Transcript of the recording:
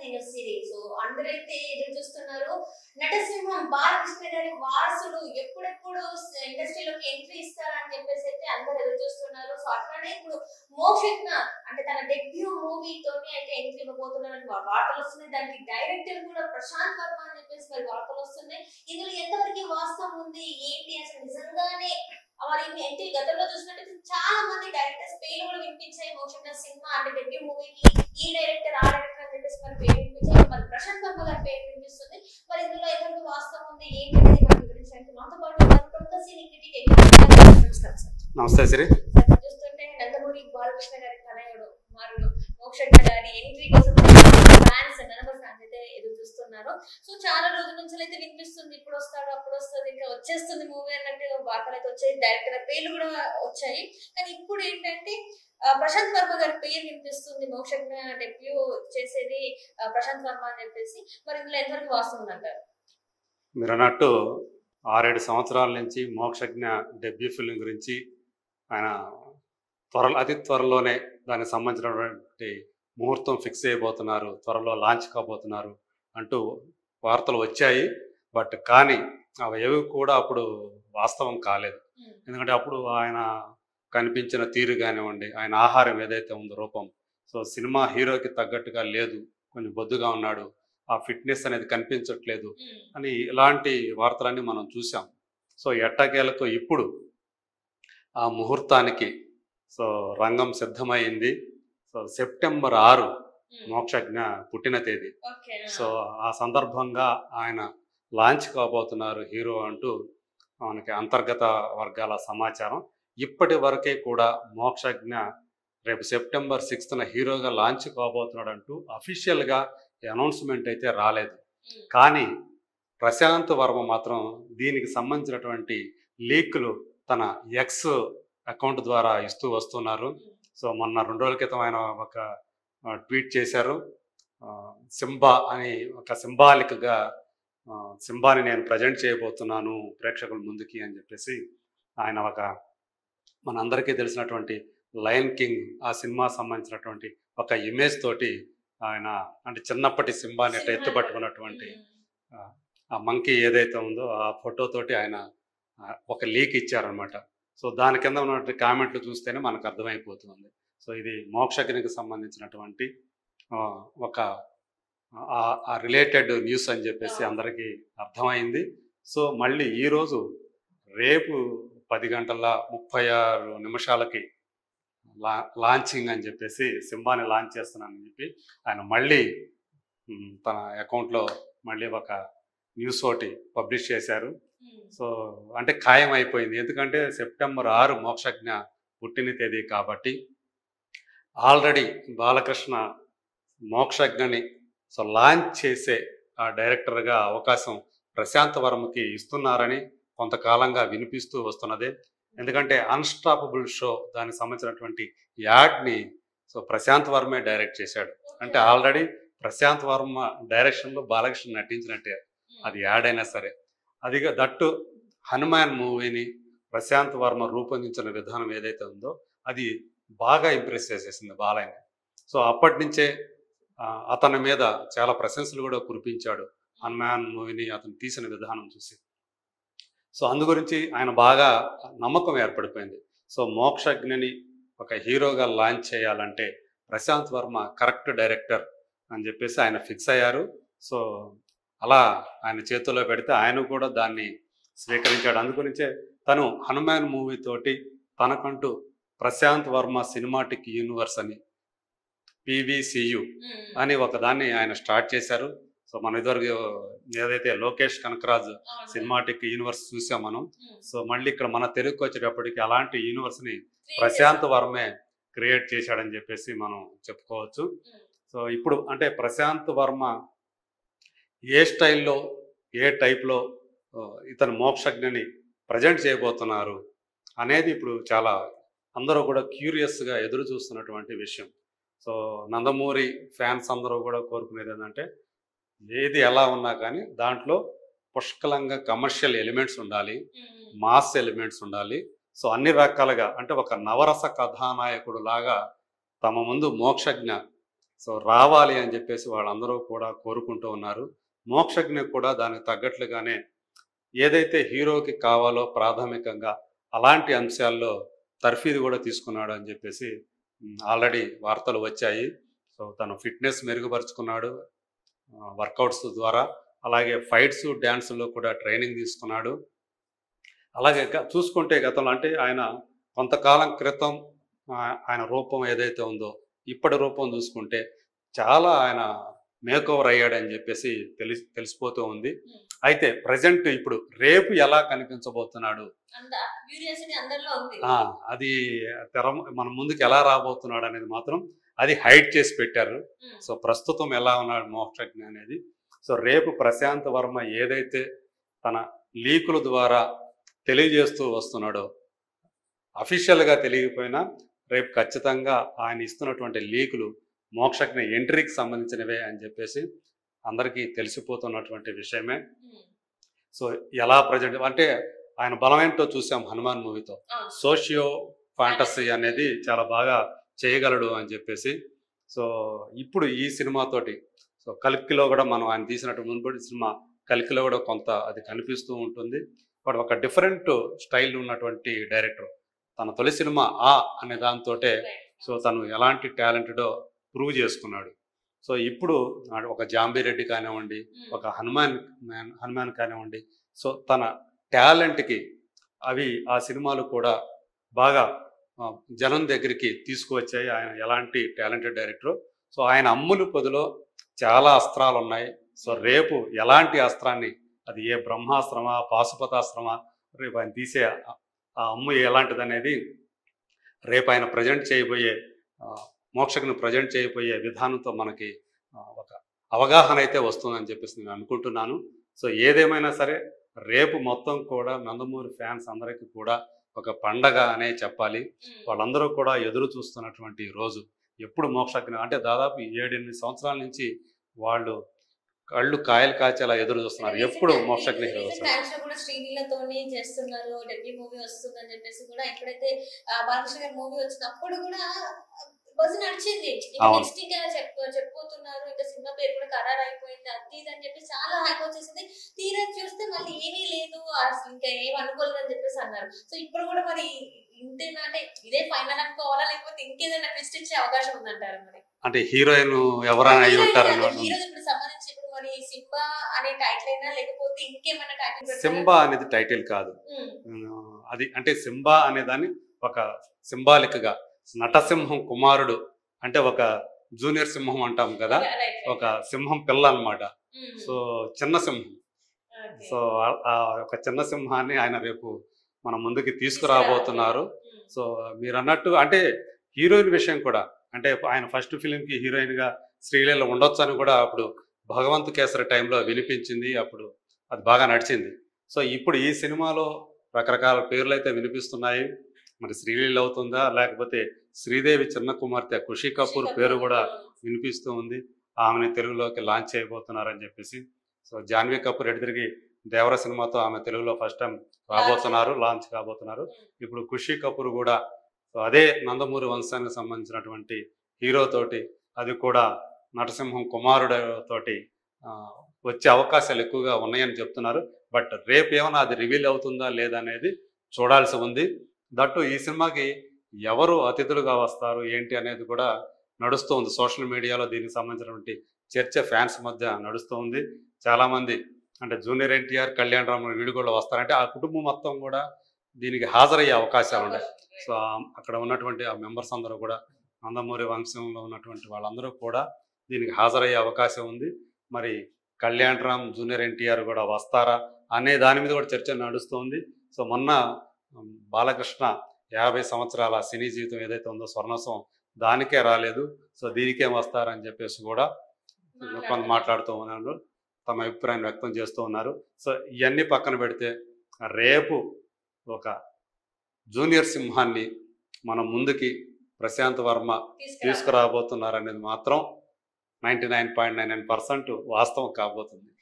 అయిన సిరీస్ అందరైతే ఎదురు చూస్తున్నారు నటసింహం బాలకృష్ణ గారి వారసుడు ఎప్పుడెప్పుడు ఇండస్ట్రీలోకి ఎంట్రీ ఇస్తారని చెప్పేసి అయితే అందరు ఎదురు చూస్తున్నారు సో అట్లానే ఇప్పుడు మోక్షజ్ఞ అంటే తన డెబ్యూ మూవీ తోని అయితే ఎంట్రీ ఇవ్వబోతున్నారని వా- వార్తలు వస్తున్నాయి దానికి డైరెక్టర్ కూడా ప్రశాంత్ వర్మ అని చెప్పేసి మరి వార్తలు వస్తున్నాయి ఇందులో ఎంతవరకు వాస్తవం ఉంది ఏంటి అసలు నిజంగానే మరి ఎంట్రీ గతంలో చూసినట్టయితే చాలా మంది డైరెక్టర్స్ పేర్లు కూడా వినిపించాయి మోక్షజ్ఞ సినిమా అంటే డెబ్యూ మూవీకి ఈ డైరెక్టర్ ఆ డైరెక్టర్ అని చెప్పేసి మరి పేరు వినిపించాయి మరి ప్రశాంత్ వర్మ గారి పేరు వినిపిస్తుంది మరి ఇందులో ఎంతవరకు వాస్తవం ఉంది ఏంటి అనేది మనం వివరించడానికి మాతో పాటు ఉన్నారు ప్రముఖ సినీ క్రిటిక్ నమస్కారం సార్ నమస్తే శ్రీ సార్ చూస్తుంటే నందమూరి బాలకృష్ణ గారి తనయుడు కుమారుడు మోక్షజ్ఞ గారి ఎంట్రీ కోసం ఫ్యాన్స్ నెంబర్ ఫ్యాన్స్ అయితే ఎదురు చూస్తున్నారు సో చాలా రోజుల నుంచి అయితే వినిపిస్తుంది ఇప్పుడు వస్తాడు అప్పుడు వస్తుంది ఇంకా వచ్చేస్తుంది మూవీ అన్నట్టు వార్తలు అయితే వచ్చాయి డైరెక్టర్ పేర్లు కూడా వచ్చాయి కానీ ఇప్పుడు ఏంటంటే ఆ, ప్రశాంత్ వర్మ గారి పేరు వినిపిస్తుంది మోక్షజ్ఞ డెబ్యూ చేసేది ఆ, ప్రశాంత్ వర్మ అని చెప్పేసి మరి ఇందులో ఎంతవరకు వాస్తవం అంటారు మీరు అన్నట్టు ఆరేడు సంవత్సరాల నుంచి మోక్షజ్ఞ డెబ్యూ ఫిల్మ్ గురించి ఆయన త్వరలో అతి త్వరలోనే దానికి సంబంధించినటువంటి ముహూర్తం ఫిక్స్ అయిపోతున్నారు త్వరలో లాంచ్ కాబోతున్నారు అంటూ వార్తలు వచ్చాయి బట్ కానీ అవి ఏవి కూడా అప్పుడు వాస్తవం కాలేదు ఎందుకంటే అప్పుడు ఆయన కనిపించిన తీరు కానివ్వండి ఆయన ఆహారం ఏదైతే ఉందో రూపం సో సినిమా హీరోకి తగ్గట్టుగా లేదు కొంచెం బొద్దుగా ఉన్నాడు ఆ ఫిట్నెస్ అనేది కనిపించట్లేదు అని ఇలాంటి వార్తలన్నీ మనం చూసాం సో ఎట్టకేలకు ఇప్పుడు ఆ ముహూర్తానికి సో రంగం సిద్ధమైంది సో సెప్టెంబర్ ఆరు మోక్షజ్ఞ పుట్టిన తేదీ ఓకే సో ఆ సందర్భంగా ఆయన లాంచ్ కాబోతున్నారు హీరో అంటూ మనకి అంతర్గత వర్గాల సమాచారం ఇప్పటి వరకే కూడా మోక్షజ్ఞ రేపు సెప్టెంబర్ సిక్స్త్న హీరోగా లాంచ్ కాబోతున్నాడు అంటూ అఫీషియల్గా అనౌన్స్మెంట్ అయితే రాలేదు కానీ ప్రశాంత్ వర్మ మాత్రం దీనికి సంబంధించినటువంటి లీకులు తన ఎక్స్ అకౌంట్ ద్వారా ఇస్తూ వస్తున్నారు సో మొన్న రెండు రోజుల క్రితం ఆయన ఒక ఆ, ట్వీట్ చేశారు ఆ, సింబా అని ఒక సింబాలిక్గా ఆ, సింబాని నేను ప్రజెంట్ చేయబోతున్నాను ప్రేక్షకుల ముందుకి అని చెప్పేసి ఆయన ఒక మనందరికీ తెలిసినటువంటి లయన్ కింగ్ ఆ సినిమా సంబంధించినటువంటి ఒక ఇమేజ్ తోటి ఆయన అంటే చిన్నప్పటి సింబాని అట్లా ఎత్తుపట్టుకున్నటువంటి ఆ మంకీ ఏదైతే ఉందో ఆ ఫోటో తోటి ఆయన ఆ, ఒక లీక్ ఇచ్చారనమాట సో దాని కింద ఉన్నటువంటి కామెంట్లు చూస్తేనే మనకు అర్థమైపోతుంది సో ఇది మోక్షగ్నికి సంబంధించినటువంటి ఆ, ఒక ఆ- ఆ రిలేటెడ్ న్యూస్ అని చెప్పేసి అందరికీ అర్థమైంది సో మళ్ళీ ఈరోజు రేపు పది గంటల ముప్పై ఆరు నిమిషాలకి లా లాంచింగ్ అని చెప్పేసి సింబాని లాంచ్ చేస్తున్నానని చెప్పి ఆయన మళ్ళీ మ్, తన అకౌంట్లో మళ్ళీ ఒక న్యూస్ ఒకటి పబ్లిష్ చేశారు సో అంటే ఖాయం అయిపోయింది ఎందుకంటే సెప్టెంబర్ ఆరు మోక్షజ్ఞ పుట్టిన తేదీ కాబట్టి ఆల్రెడీ బాలకృష్ణ మోక్షజ్ఞని సో లాంచ్ చేసే ఆ డైరెక్టర్గా అవకాశం ప్రశాంత్ వర్మకి ఇస్తున్నారని కొంతకాలంగా వినిపిస్తూ వస్తున్నది ఎందుకంటే అన్స్టాపబుల్ షో దానికి సంబంధించినటువంటి యాడ్ని సో ప్రశాంత్ వర్మే డైరెక్ట్ చేశాడు అంటే ఆల్రెడీ ప్రశాంత్ వర్మ డైరెక్షన్లో బాలకృష్ణ నటించినట్టే అది యాడ్ అయినా సరే అదిగా దట్టు హనుమాన్ మూవీని ప్రశాంత్ వర్మ రూపొందించిన విధానం ఏదైతే ఉందో అది బాగా ఇంప్రెస్ చేసేసింది బాలయ్యని సో అప్పటి నుంచే ఆ, అతని మీద చాలా ప్రశంసలు కూడా కురిపించాడు హనుమాన్ మూవీని అతను తీసిన విధానం చూసి సో అందు గురించి ఆయన బాగా నమ్మకం ఏర్పడిపోయింది సో మోక్షజ్ఞని ఒక హీరోగా లాంచ్ చేయాలంటే ప్రశాంత్ వర్మ కరెక్ట్ డైరెక్టర్ అని చెప్పేసి ఆయన ఫిక్స్ అయ్యారు సో అలా ఆయన చేతుల్లో పెడితే ఆయన కూడా దాన్ని స్వీకరించాడు అందుగురించే తను హనుమాన్ మూవీ తోటి తనకంటూ ప్రశాంత్ వర్మ సినిమాటిక్ యూనివర్స్ అని పివిసియు అని ఒక దాన్ని ఆయన స్టార్ట్ చేశారు సో మన ఇదివరకు ఏదైతే లోకేష్ కనకరాజ్ సినిమాటిక్ యూనివర్స్ చూసాం మనం సో మళ్ళీ ఇక్కడ మన తెలుగుకి వచ్చేటప్పటికి అలాంటి యూనివర్స్ని ప్రశాంత్ వర్మే క్రియేట్ చేశాడని చెప్పేసి మనం చెప్పుకోవచ్చు సో ఇప్పుడు అంటే ప్రశాంత్ వర్మ ఏ స్టైల్లో ఏ టైప్లో ఆ, ఇతను మోక్షజ్ఞని ప్రజెంట్ చేయబోతున్నారు అనేది ఇప్పుడు చాలా అందరూ కూడా క్యూరియస్గా ఎదురు చూస్తున్నటువంటి విషయం సో నందమూరి ఫ్యాన్స్ అందరూ కూడా కోరుకునేది ఏంటంటే ఏది ఎలా ఉన్నా కానీ దాంట్లో పుష్కలంగా కమర్షియల్ ఎలిమెంట్స్ ఉండాలి మాస్ ఎలిమెంట్స్ ఉండాలి సో అన్ని రకాలుగా అంటే ఒక నవరస కథానాయకుడు లాగా తమ ముందు మోక్షజ్ఞ సో రావాలి అని చెప్పేసి వాళ్ళందరూ కూడా కోరుకుంటూ ఉన్నారు మోక్షజ్ఞ కూడా దానికి తగ్గట్లుగానే ఏదైతే హీరోకి కావాలో ప్రాథమికంగా అలాంటి అంశాల్లో తర్ఫీదు కూడా తీసుకున్నాడు అని చెప్పేసి ఆల్రెడీ వార్తలు వచ్చాయి సో తను ఫిట్నెస్ మెరుగుపరుచుకున్నాడు వర్కౌట్స్ ద్వారా అలాగే ఫైట్స్ డ్యాన్సుల్లో కూడా ట్రైనింగ్ తీసుకున్నాడు అలాగే గ- చూసుకుంటే గతంలో అంటే ఆయన కొంతకాలం క్రితం ఆ, ఆయన రూపం ఏదైతే ఉందో ఇప్పటి రూపం చూసుకుంటే చాలా ఆయన మేకోవర్ అయ్యాడని చెప్పేసి తెలిసి తెలిసిపోతూ ఉంది అయితే ప్రజెంట్ ఇప్పుడు రేపు ఎలా కనిపించబోతున్నాడు అంత క్యూరియాసిటీ అందరిలో ఉంది ఆ, అది తెర మన ముందుకు ఎలా రాబోతున్నాడు అనేది మాత్రం అది హైడ్ చేసి పెట్టారు ఉమ్. సో ప్రస్తుతం ఎలా ఉన్నాడు మోక్షజ్ఞ అనేది సో రేపు ప్రశాంత్ వర్మ ఏదైతే తన లీకుల ద్వారా తెలియజేస్తూ వస్తున్నాడో అఫీషియల్గా తెలియకపోయినా రేపు ఖచ్చితంగా ఆయన ఇస్తున్నటువంటి లీకులు మోక్షజ్ఞ ఎంట్రీకి సంబంధించినవే అని చెప్పేసి అందరికీ తెలిసిపోతున్నటువంటి విషయమే ఉమ్. సో ఎలా ప్రజెంట్ అంటే ఆయన బలమేంటో చూసాం హనుమాన్ మూవీతో అవును. సోషియో ఫాంటసీ అనేది చాలా బాగా చేయగలడు అని చెప్పేసి సో ఇప్పుడు ఈ సినిమాతోటి సో కల్కిలో కూడా మనం ఆయన తీసినట్టు మునుపటి సినిమా కల్కిలో కూడా కొంత అది కనిపిస్తూ ఉంటుంది బట్ ఒక డిఫరెంట్ స్టైల్ ఉన్నటువంటి డైరెక్టర్ తన తొలి సినిమా ఆ అనే దాంతోటే Right. సో తను ఎలాంటి టాలెంటెడో ప్రూవ్ చేసుకున్నాడు సో ఇప్పుడు ఒక జాంబీ రెడ్డి కానివ్వండి ఉమ్. ఒక హనుమాన్ మ్యాన్ హనుమాన్ కానివ్వండి సో తన టాలెంట్కి అవి ఆ సినిమాలు కూడా బాగా ఆ, జనం దగ్గరికి తీసుకువచ్చాయి ఆయన ఎలాంటి టాలెంటెడ్ డైరెక్టర్ సో ఆయన అమ్ములు పొదిలో చాలా అస్త్రాలు ఉన్నాయి సో రేపు ఎలాంటి అస్త్రాన్ని అది ఏ బ్రహ్మాస్త్రమా పాశుపతాస్త్రమా రేపు ఆయన తీసే ఆ- ఆ అమ్ము ఎలాంటిది అనేది రేపు ఆయన ప్రజెంట్ చేయబోయే ఆ, మోక్షకుని ప్రజెంట్ చేయబోయే విధానంతో మనకి ఆ, ఒక అవగాహన అయితే వస్తుందని చెప్పేసి నేను అనుకుంటున్నాను సో ఏదేమైనా సరే రేపు మొత్తం కూడా నందమూరి ఫ్యాన్స్ అందరికీ కూడా ఒక పండగ అనే చెప్పాలి ఉమ్. వాళ్ళందరూ కూడా ఎదురు చూస్తున్నటువంటి రోజు ఎప్పుడు మోక్షజ్ఞ అంటే దాదాపు ఏడెనిమిది సంవత్సరాల నుంచి వాళ్ళు కళ్ళు కాయలు కాచేలా ఎదురు చూస్తున్నారు ఎప్పుడు మోక్షజ్ఞ హీరో రీసెంట్ వస్తారు టైమ్స్ లో కూడా శ్రీలీలతోని చేస్తున్నారు డెబ్యూ మూవీ వస్తుంది అని చెప్పేసి కూడా ఎప్పుడైతే ఆ, బాలకృష్ణ గారి మూవీ వచ్చినప్పుడు కూడా బస్ నడిచింది అవును. నెక్స్ట్ ఇంకా చెప్ప చెప్పబోతున్నారు ఇంకా సినిమా పేరు కూడా ఖరారు అయిపోయింది అది ఇది అని చెప్పి చాలా హైప్ వచ్చేసింది తీరా చూస్తే మళ్ళీ ఏమీ లేదు అసలు ఇంకా ఏం అనుకోలేదు అని చెప్పేసి అన్నారు సో ఇప్పుడు కూడా మరి ఇంతేనా అంటే ఇదే ఫైనల్ అనుకోవాలా లేకపోతే ఇంకేదైనా ట్విస్ట్ ఇచ్చే అవకాశం ఉందంటారు మరి అంటే హీరోయిన్ ఎవరైనా అయి ఉంటారని హీరో ఇప్పుడు సంబంధించి ఇప్పుడు మరి సింబా అనే టైటిల్ అయినా లేకపోతే ఇంకేమైనా టైటిల్ సింబా అనేది టైటిల్ కాదు ఆ, అది అంటే సింబా అనే దాన్ని ఒక సింబాలిక్ గా నటసింహం కుమారుడు అంటే ఒక జూనియర్ సింహం అంటాం కదా ఒక సింహం పిల్ల అన్నమాట సో చిన్న సింహం సో ఆ- ఆ ఒక చిన్న సింహాన్ని ఆయన రేపు మన ముందుకి తీసుకురాబోతున్నారు సో మీరు అన్నట్టు అంటే హీరోయిన్ విషయం కూడా అంటే ఆయన ఫస్ట్ ఫిలింకి హీరోయిన్ గా శ్రీలీల ఉండొచ్చు అని కూడా అప్పుడు భగవంత్ కేసరి టైంలో వినిపించింది అప్పుడు అది బాగా నడిచింది సో ఇప్పుడు ఈ సినిమాలో రకరకాల పేర్లు అయితే వినిపిస్తున్నాయి మరి శ్రీలీల అవుతుందా లేకపోతే శ్రీదేవి చిన్న కుమార్తె ఖుషి కపూర్ పేరు కూడా వినిపిస్తూ ఉంది ఆమెని తెలుగులోకి లాంచ్ చేయబోతున్నారని చెప్పేసి సో జాన్వీ కపూర్ ఎటు తిరిగి దేవర సినిమాతో ఆమె తెలుగులో ఫస్ట్ టైం రాబోతున్నారు లాంచ్ కాబోతున్నారు ఇప్పుడు ఖుషి కపూర్ కూడా సో అదే నందమూరి వంశానికి సంబంధించినటువంటి హీరో తోటి అది కూడా నరసింహం కుమారుడు తోటి ఆ, వచ్చే అవకాశాలు ఎక్కువగా ఉన్నాయని చెప్తున్నారు బట్ రేపు ఏమైనా అది రివీల్ అవుతుందా లేదా అనేది చూడాల్సి ఉంది దట్టు ఈ సినిమాకి ఎవరు అతిథులుగా వస్తారు ఏంటి అనేది కూడా నడుస్తూ ఉంది సోషల్ మీడియాలో దీనికి సంబంధించినటువంటి చర్చ ఫ్యాన్స్ మధ్య నడుస్తూ ఉంది చాలామంది అంటే జూనియర్ ఎన్టీఆర్ కళ్యాణ్ రామ్ వీడు కూడా వస్తారంటే ఆ కుటుంబం మొత్తం కూడా దీనికి హాజరయ్యే అవకాశాలు ఉన్నాయి సో ఆ- అక్కడ ఉన్నటువంటి ఆ మెంబర్స్ అందరూ కూడా నందమూరి వంశంలో ఉన్నటువంటి వాళ్ళందరూ కూడా దీనికి హాజరయ్యే అవకాశం ఉంది మరి కళ్యాణ్ రామ్ జూనియర్ ఎన్టీఆర్ కూడా వస్తారా అనే దాని మీద కూడా చర్చ నడుస్తుంది సో మొన్న ఉమ్, బాలకృష్ణ యాభై సంవత్సరాల సినీ జీవితం ఏదైతే ఉందో స్వర్ణోత్సవం దానికే రాలేదు సో దీనికేం వస్తారని చెప్పేసి కూడా కొంత మాట్లాడుతూ ఉన్నారు తమ అభిప్రాయం వ్యక్తం చేస్తూ ఉన్నారు సో ఇవన్నీ పక్కన పెడితే రేపు ఒక జూనియర్ సింహాన్ని మన ముందుకి ప్రశాంత్ వర్మ తీసుకురాబోతున్నారు అనేది మాత్రం ninety nine point nine nine percent వాస్తవం కాబోతుంది